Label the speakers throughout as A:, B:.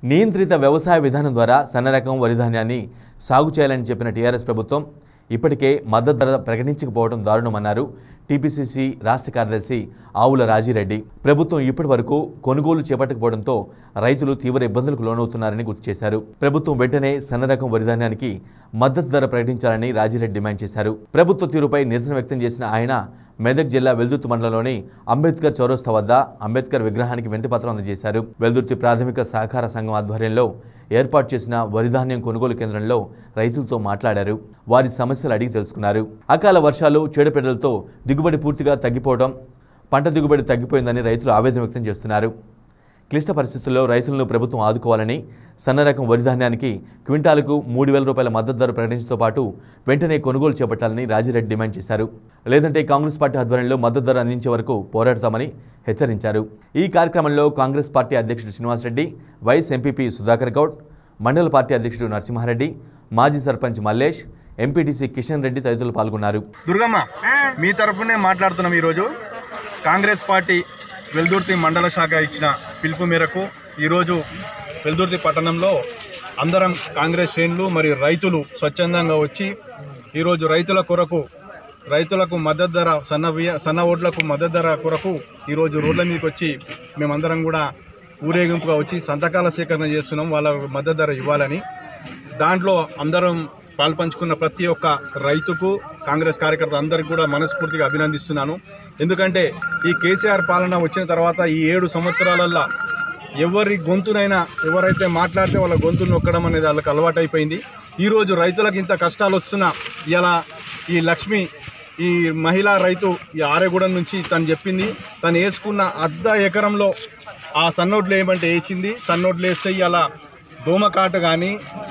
A: నియంత్రిత వ్యవసాయ విధానం ద్వారా సన్న రకం వరి ధాన్యాన్ని సాగు చేయాలని చెప్పిన టీఆర్ఎస్ ప్రభుత్వం ఇప్పటికే మద్దతు ధర ప్రకటించకపోవడం దారుణమన్నారు టీపీసీసీ రాష్ట్ర కార్యదర్శి ఆవుల రాజిరెడ్డి ప్రభుత్వం ఇప్పటి వరకు కొనుగోలు చేపట్టకపోవడంతో రైతులు తీవ్ర ఇబ్బందులకు లోనవుతున్నారని గుర్తు చేశారు ప్రభుత్వం వెంటనే సన్న రకం వరి ధాన్యానికి మద్దతు ధర ప్రకటించాలని రాజిరెడ్డి డిమాండ్ చేశారు ప్రభుత్వ తీరుపై నిరసన వ్యక్తం చేసిన ఆయన మెదక్ జిల్లా వెల్దుర్తి మండలంలోని అంబేద్కర్ చౌరస్తా వద్ద అంబేద్కర్ విగ్రహానికి వినతిపత్రం అందజేశారు వెల్దుర్తి ప్రాథమిక సహకార సంఘం ఆధ్వర్యంలో ఏర్పాటు చేసిన వరిధాన్యం కొనుగోలు కేంద్రంలో రైతులతో మాట్లాడారు వారి సమస్యలు అడిగి తెలుసుకున్నారు అకాల వర్షాలు చీడపీడలతో దిగుబడి పూర్తిగా తగ్గిపోవడం పంట దిగుబడి తగ్గిపోయిందని రైతులు ఆవేదన వ్యక్తం చేస్తున్నారు క్లిష్ట పరిస్థితుల్లో రైతులను ప్రభుత్వం ఆదుకోవాలని సన్న రకం వరి ధాన్యానికి క్వింటాలకు మూడు వేల రూపాయల మద్దతు ధర ప్రకటించడంతో పాటు వెంటనే కొనుగోలు చేపట్టాలని రాజిరెడ్డి డిమాండ్ చేశారు లేదంటే కాంగ్రెస్ పార్టీ ఆధ్వర్యంలో మద్దతు ధర అందించే వరకు పోరాడతామని హెచ్చరించారు ఈ కార్యక్రమంలో కాంగ్రెస్ పార్టీ అధ్యక్షుడు శ్రీనివాసరెడ్డి వైస్ ఎంపీపీ సుధాకర్ గౌడ్ మండల పార్టీ అధ్యక్షుడు నరసింహారెడ్డి మాజీ సర్పంచ్ మల్లేష్ ఎంపీటీసీ కిషన్ రెడ్డి తదితరులు పాల్గొన్నారు
B: దుర్గమ్మ మీ తరఫునే మాట్లాడుతున్నాం ఈరోజు కాంగ్రెస్ పార్టీ వెల్దుర్తి మండల శాఖ ఇచ్చిన పిలుపు మేరకు ఈరోజు వెల్దుర్తి పట్టణంలో అందరం కాంగ్రెస్ శ్రేణులు మరియు రైతులు స్వచ్ఛందంగా వచ్చి ఈరోజు రైతుల కొరకు రైతులకు మద్దతు ధర సన్న బియ్య సన్న ఓట్లకు మద్దతు ధర కొరకు ఈరోజు రోడ్ల మీదకి వచ్చి మేమందరం కూడా ఊరేగింపుగా వచ్చి సంతకాల సేకరణ చేస్తున్నాం వాళ్ళ మద్దతు ధర ఇవ్వాలని దాంట్లో అందరం పాల్పంచుకున్న ప్రతి ఒక్క రైతుకు కాంగ్రెస్ కార్యకర్త అందరికీ కూడా మనస్ఫూర్తిగా అభినందిస్తున్నాను ఎందుకంటే ఈ కేసీఆర్ పాలన వచ్చిన తర్వాత ఈ ఏడు సంవత్సరాలల్లో ఎవరి గొంతునైనా ఎవరైతే మాట్లాడితే వాళ్ళ గొంతు నొక్కడం అనేది వాళ్ళకి అలవాటైపోయింది ఈరోజు రైతులకు ఇంత కష్టాలు వస్తున్నా ఇలా ఈ లక్ష్మి ఈ మహిళా రైతు ఈ ఆరేగూడెం నుంచి తను చెప్పింది తను వేసుకున్న అర్ధ ఎకరంలో ఆ సన్నోట్లు వేయమంటే వేసింది సన్నోట్లు వేస్తే ఇలా దోమకాటు కానీ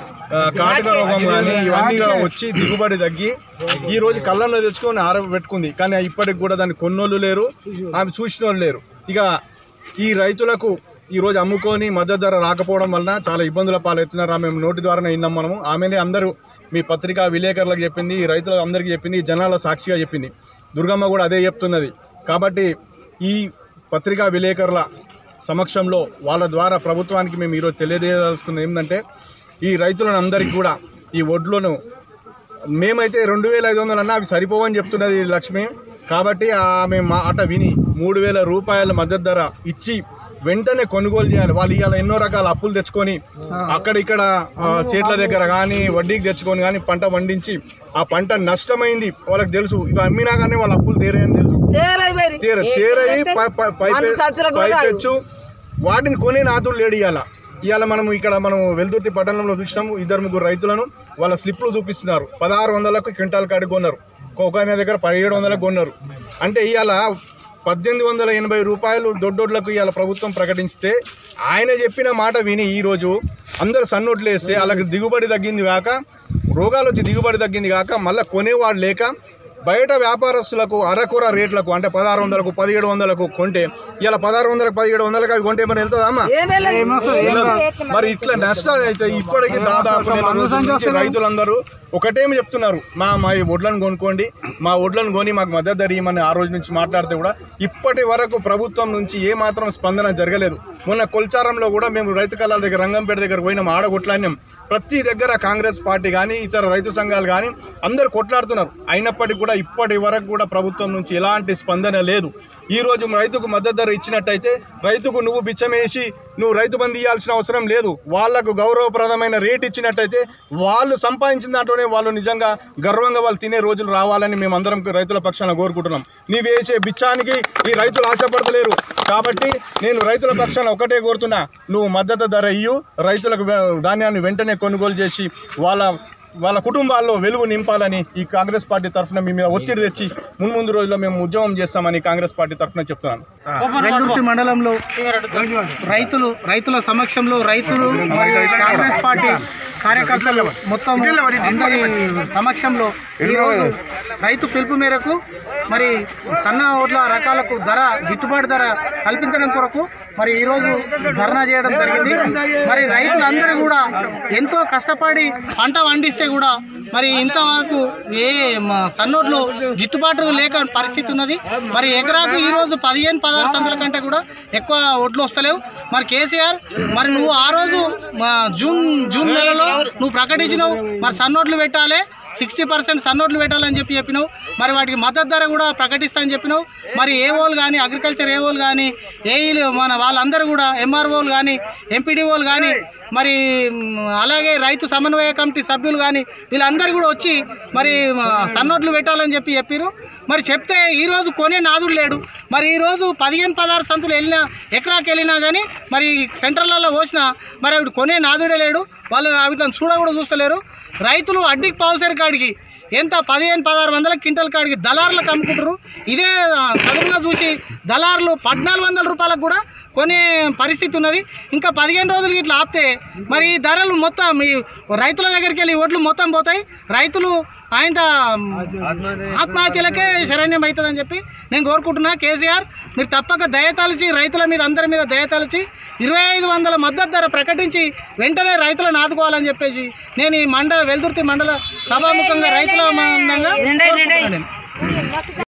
B: కాటక రోగం కానీ ఇవన్నీ కూడా వచ్చి దిగుబడి తగ్గి ఈ రోజు కళ్ళంలో తెచ్చుకొని ఆరబెట్టుకుంది కానీ ఇప్పటికి కూడా దాన్ని కొన్నోళ్ళు లేరు ఆమె చూసిన వాళ్ళు లేరు ఇక ఈ రైతులకు ఈ రోజు అమ్ముకొని మద్దతు ధర రాకపోవడం వలన చాలా ఇబ్బందుల పాలవుతున్నారు ఆమె నోటి ద్వారానే విన్నాం మనము ఆమెనే అందరూ మీ పత్రికా విలేకరులకు చెప్పింది ఈ రైతులకు అందరికీ చెప్పింది ఈ జనాల సాక్షిగా చెప్పింది దుర్గమ్మ కూడా అదే చెప్తున్నది కాబట్టి ఈ పత్రికా విలేకరుల సమక్షంలో వాళ్ళ ద్వారా ప్రభుత్వానికి మేము ఈరోజు తెలియజేయదలుచుకున్నది ఏంటంటే ఈ రైతులను అందరికీ కూడా ఈ వడ్లను మేమైతే రెండు వేల ఐదు వందలు అన్నా అవి సరిపోవని చెప్తున్నది లక్ష్మి కాబట్టి ఆమె మాట విని మూడు వేల రూపాయల మద్దతు ధర ఇచ్చి వెంటనే కొనుగోలు చేయాలి వాళ్ళు ఇవాళ ఎన్నో రకాల అప్పులు తెచ్చుకొని అక్కడ ఇక్కడ ఆ, సీట్ల దగ్గర కానీ వడ్డీకి తెచ్చుకొని కానీ పంట పండించి ఆ పంట నష్టమైంది వాళ్ళకి తెలుసు ఇవి అమ్మినా కానీ వాళ్ళ అప్పులు తీరేయని తెలుసు తీర తీరయి పై- పై- పై- పైపెచ్చు వాటిని కొనే నాతులు లేడు ఇవాళ ఇవాళ మనం ఇక్కడ మనం వెల్దుర్తి పట్టణంలో చూసినాము ఇద్దరు ముగ్గురు రైతులను వాళ్ళ స్లిప్లు చూపిస్తున్నారు పదహారు వందలకు క్వింటాల్ కాడి కొన్నారు కోకానే దగ్గర పదిహేడు వందలకు కొన్నారు అంటే ఇవాళ పద్దెనిమిది వందల ఎనభై రూపాయలు దొడ్డోడ్లకు ఇవాళ ప్రభుత్వం ప్రకటిస్తే ఆయన చెప్పిన మాట విని ఈరోజు అందరు సన్నోట్లు వేస్తే వాళ్ళకి దిగుబడి తగ్గింది కాక రోగాలు వచ్చి దిగుబడి తగ్గింది కాక మళ్ళీ కొనేవాడు లేక బయట వ్యాపారస్తులకు అరకొర రేట్లకు అంటే పదహారు వందలకు పదిహేడు వందలకు కొంటే ఇలా పదహారు వందలకు పదిహేడు వందలకు అవి కొంటే ఏమైనా వెళ్తుందా అమ్మా వెళ్ళదు. మరి ఇట్లా నష్టాలు అయితే ఇప్పటికి దాదాపు నెల రోజుల నుంచి రైతులందరూ ఒకటేమి చెప్తున్నారు మా మా ఈ వడ్లను కొనుక్కోండి మా వడ్లను కొని మాకు మద్దతు ధర ఇవ్వమని ఆ రోజు నుంచి మాట్లాడితే కూడా ఇప్పటి వరకు ప్రభుత్వం నుంచి ఏ మాత్రం స్పందన జరగలేదు మొన్న కొల్చారంలో కూడా మేము రైతు కళాల దగ్గర రంగంపేట దగ్గర పోయినాం ఆడ కొట్లాడినాం ప్రతి దగ్గర కాంగ్రెస్ పార్టీ కానీ ఇతర రైతు సంఘాలు కానీ అందరు కొట్లాడుతున్నారు అయినప్పటికీ కూడా ఇప్పటి వరకు కూడా ప్రభుత్వం నుంచి ఎలాంటి స్పందన లేదు ఈ రోజు రైతుకు మద్దతు ధర ఇచ్చినట్టయితే రైతుకు నువ్వు బిచ్చమేసి నువ్వు రైతు బంధు ఇవ్వాల్సిన అవసరం లేదు వాళ్లకు గౌరవప్రదమైన రేట్ ఇచ్చినట్టయితే వాళ్ళు సంపాదించిన దాంట్లోనే వాళ్ళు నిజంగా గర్వంగా వాళ్ళు తినే రోజులు రావాలని మేము అందరం రైతుల పక్షాన కోరుకుంటున్నాం నీవు వేసే బిచ్చానికి ఈ రైతులు ఆశపడతలేరు కాబట్టి నేను రైతుల పక్షాన ఒకటే కోరుతున్నా నువ్వు మద్దతు ధర ఇయ్యు రైతులకు వె- ధాన్యాన్ని వెంటనే కొనుగోలు చేసి వాళ్ళ వాళ్ళ కుటుంబాల్లో వెలుగు నింపాలని ఈ కాంగ్రెస్ పార్టీ తరఫున మీ మీద ఒత్తిడి తెచ్చి మున్ముందు రోజుల్లో మేము ఉద్యమం చేస్తామని కాంగ్రెస్ పార్టీ తరఫున చెప్తున్నాను
C: వెల్దుర్తి మండలంలో రైతులు రైతుల సమక్షంలో రైతులు మరియు కాంగ్రెస్ పార్టీ కార్యకర్తలు మొత్తం అందరి సమక్షంలో ఈరోజు రైతు పిలుపు మేరకు మరి సన్న ఓట్ల రకాలకు ధర గిట్టుబాటు ధర కల్పించడం కొరకు మరి ఈరోజు ధర్నా చేయడం జరిగింది మరి రైతులందరూ కూడా ఎంతో కష్టపడి పంట పండిస్తే కూడా మరి ఇంతవరకు ఏ మ- సన్నోట్లు గిట్టుబాటు లేక పరిస్థితి ఉన్నది మరి ఎకరాకు ఈరోజు పదిహేను పదహారు సందుల కంటే కూడా ఎక్కువ ఒడ్లు వస్తలేవు మరి కేసీఆర్ మరి నువ్వు ఆ రోజు మా జూన్ జూన్ నెలలో నువ్వు ప్రకటించినావు మరి సన్నోట్లు పెట్టాలి సిక్స్టీ పర్సెంట్ సన్నోట్లు పెట్టాలని చెప్పి చెప్పినావు మరి వాటికి మద్దతు ధర కూడా ప్రకటిస్తా అని చెప్పినావు మరి ఏఓలు కానీ అగ్రికల్చర్ ఏఓలు కానీ ఏఈలు మన వాళ్ళందరూ కూడా ఎంఆర్ఓలు కానీ ఎంపీడీఓలు కానీ మరి మ్, అలాగే రైతు సమన్వయ కమిటీ సభ్యులు కానీ వీళ్ళందరూ కూడా వచ్చి మరి మ, సన్నోట్లు పెట్టాలని చెప్పి చెప్పారు మరి చెప్తే ఈరోజు కొనే నాదుడు లేడు మరి ఈరోజు పదిహేను పదహారు సంతులు వెళ్ళినా ఎకరాకి వెళ్ళినా కానీ మరి సెంటర్లలో పోసినా మరి అవి కొనే నాదుడే లేడు వాళ్ళు వీటిని చూడ కూడా చూస్తలేరు రైతులు అడ్డికి పావుసేరు కాడికి ఎంత పదిహేను పదహారు వందల క్వింటల్ కాడికి దళారులకు అమ్ముకుంటారు ఇదే ఆ, సదురుగా చూసి దళారులు పద్నాలుగు వందల రూపాయలకు కూడా కొనే పరిస్థితి ఉన్నది ఇంకా పదిహేను రోజులకి ఇట్లా ఆపితే మరి ఈ ధరలు మొత్తం ఈ రైతుల దగ్గరికి వెళ్ళి ఒడ్లు మొత్తం పోతాయి రైతులు ఆయన ఆత్మహత్యలకే శరణ్యం అవుతుందని చెప్పి నేను కోరుకుంటున్నా కేసీఆర్ మీరు తప్పక దయతలిచి రైతుల మీద అందరి మీద దయతలిచి ఇరవై ఐదు వందల మద్దతు ధర ప్రకటించి వెంటనే రైతులను ఆదుకోవాలని చెప్పేసి నేను ఈ మండల వెల్దుర్తి మండల సభాముఖంగా రైతుల మందంగా కోరుకుంటున్నాను నేను